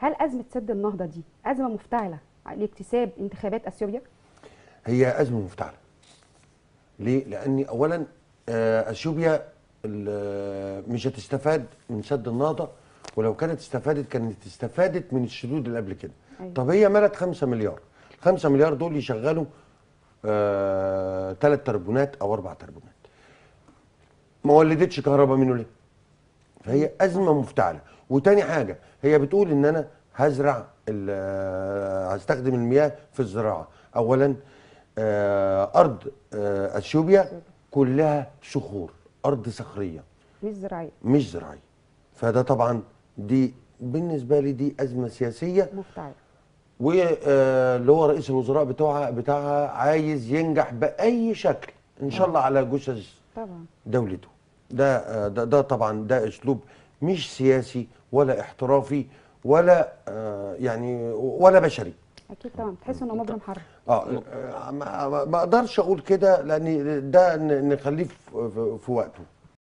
هل ازمه سد النهضه دي ازمه مفتعله لاكتساب انتخابات اثيوبيا هي ازمه مفتعله ليه لان اولا آه، اثيوبيا ال- مش هتستفاد من سد النهضه ولو كانت استفادت كانت استفادت من السدود اللي قبل كده أيوة. طب هي ملت 5 مليار 5 مليار دول يشغلوا ثلاث تربونات او اربع تربونات ما ولدتش كهرباء منه ليه فهي ازمه مفتعله وتاني حاجه هي بتقول ان انا هزرع ال- هستخدم المياه في الزراعه اولا آه، ارض آه، اثيوبيا كلها صخور ارض صخريه مش زراعيه مش زراعيه فده طبعا دي بالنسبه لي دي ازمه سياسيه مفتعله واللي هو رئيس الوزراء بتوعها بتاعها عايز ينجح باي شكل ان شاء الله على جثث طبعا دولته ده آه، ده, ده طبعا ده اسلوب مش سياسي ولا احترافي ولا آه، يعني ولا بشري اكيد طبعا تحس انه مجرم حرب اه آه، ما ما- ما اقدرش اقول كده لان ده ن- نخليه في- في في وقته